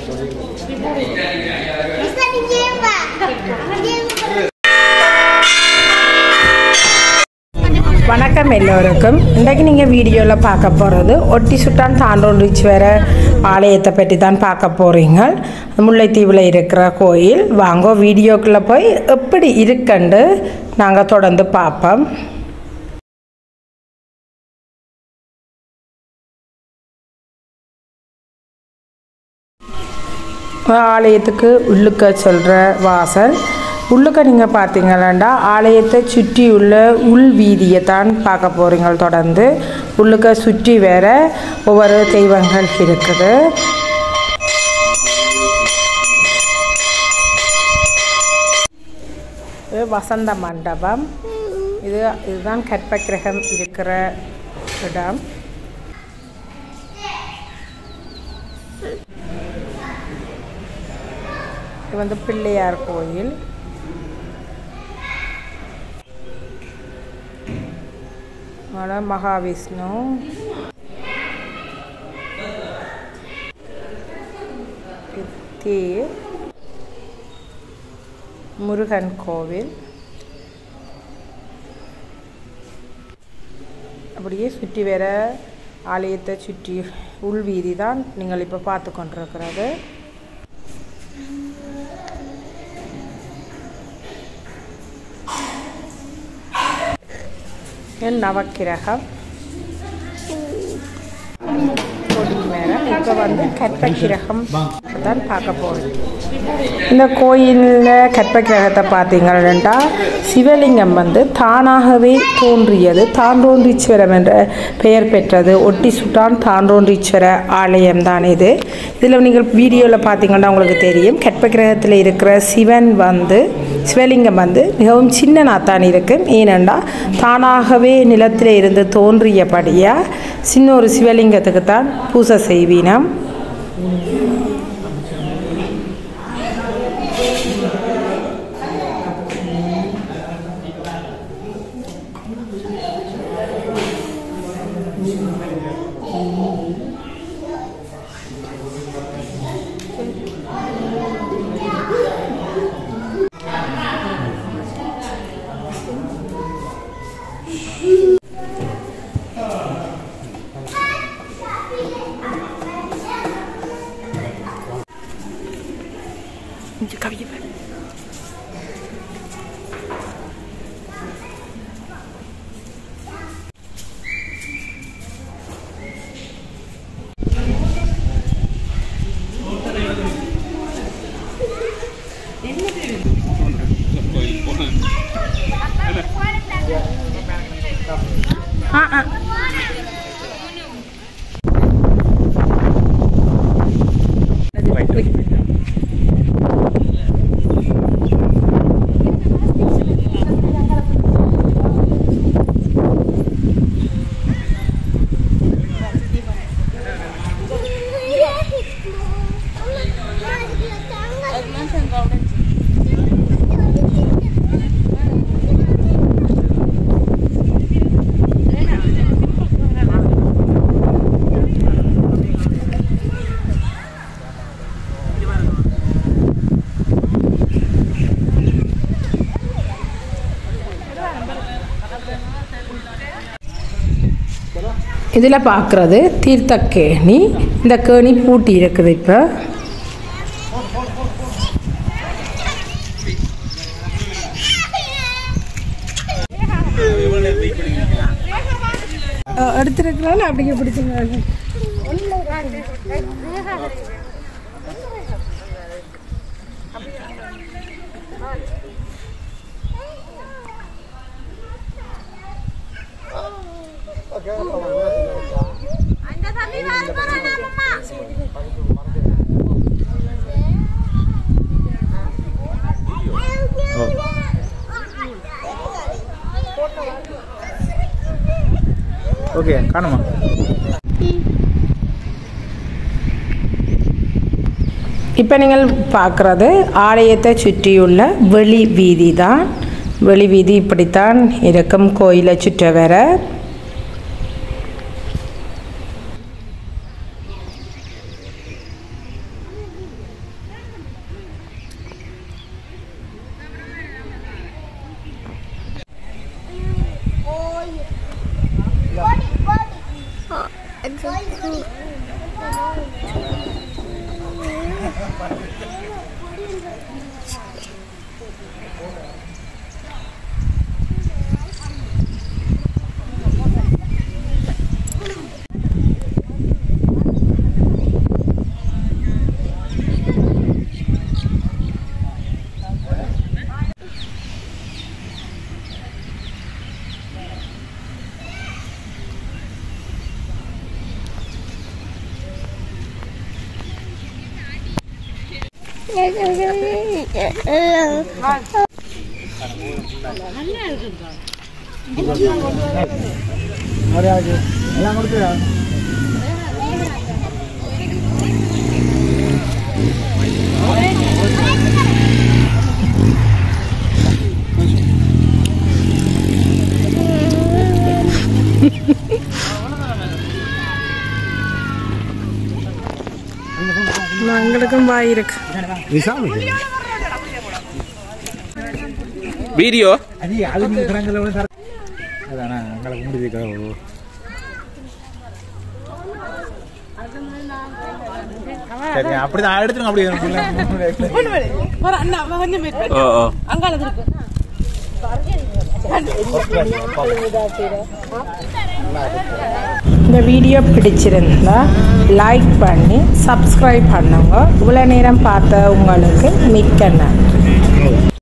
வணக்கம் எல்லோருக்கும் இன்றைக்கு நீங்கள் வீடியோவில் பார்க்க போகிறது ஒட்டி சுட்டான் தாண்டோல் ரிச் வேற ஆலயத்தை பற்றி தான் பார்க்க போகிறீங்க முல்லைத்தீவில் இருக்கிற கோயில் வாங்க வீடியோக்குள்ளே போய் எப்படி இருக்குன்னு நாங்கள் தொடர்ந்து பார்ப்போம் ஆலயத்துக்கு உள்ளுக்க சொல்கிற வாசல் உள்ளுக்க நீங்கள் பார்த்தீங்கன்னா ஆலயத்தை சுற்றி உள்ள உள் வீதியை தான் பார்க்க போகிறீங்க தொடர்ந்து உள்ளுக்க சுற்றி வேற ஒவ்வொரு தெய்வங்கள் இருக்குது இது வசந்த மண்டபம் இது இதுதான் கற்பகிரகம் இருக்கிற இடம் இது வந்து பிள்ளையார் கோயில் அதோட மகாவிஷ்ணு தேர் முருகன் கோவில் அப்படியே சுற்றி வேற ஆலயத்தை சுற்றி உள்வீதி தான் நீங்கள் இப்போ பார்த்து கொண்டிருக்கிறது என் நவக்கிரகம் கொடி நேரம் இப்போ வந்து கற்பக்கிரகம் தான் பார்க்க போகிறோம் இந்த கோயிலில் கற்பக்கிரகத்தை பார்த்தீங்கன்னா சிவலிங்கம் வந்து தானாகவே தோன்றியது தாண்டோன்றீஸ்வரம் என்ற பெயர் பெற்றது ஒட்டி சுட்டான் தாண்டோன்றீஸ்வர ஆலயம் தான் இது இதில் நீங்கள் வீடியோவில் பார்த்தீங்கன்னா உங்களுக்கு தெரியும் கற்பகிரகத்தில் இருக்கிற சிவன் வந்து சிவலிங்கம் வந்து மிகவும் சின்னனாக தான் இருக்கும் ஏனெண்டா தானாகவே நிலத்தில் இருந்து தோன்றியபடியாக சின்ன ஒரு சிவலிங்கத்துக்கு தான் பூசை செய்வீனம் ஆ ஆ இதில் பார்க்குறது தீர்த்தக்கேணி இந்த கேணி பூட்டி இருக்குது இப்போ எடுத்துருக்கலாம் அப்படிங்க பிடிச்சிங்க ஓகே காணுமா இப்போ நீங்கள் பார்க்குறது ஆலயத்தை சுற்றியுள்ள வெளி வீதி தான் வெளி வீதி இப்படித்தான் இருக்கும் கோயிலை சுற்ற வர எல்லாம் கொடுத்து எங்களுக்கும் வாய் இருக்கு வீடியோ அது அது நீங்க கிடங்குல விட சர- அதானே எங்களுக்கு முடிஞ்சுக்கோ சரி அப்படிதான் எடுத்துருங்க அப்படி ஓ ஓ இந்த வீடியோ பிடிச்சிருந்தா லைக் பண்ணி சப்ஸ்கிரைப் பண்ணுங்க இவ்வளோ நேரம் பார்த்த உங்களுக்கு மிக்க நன்றி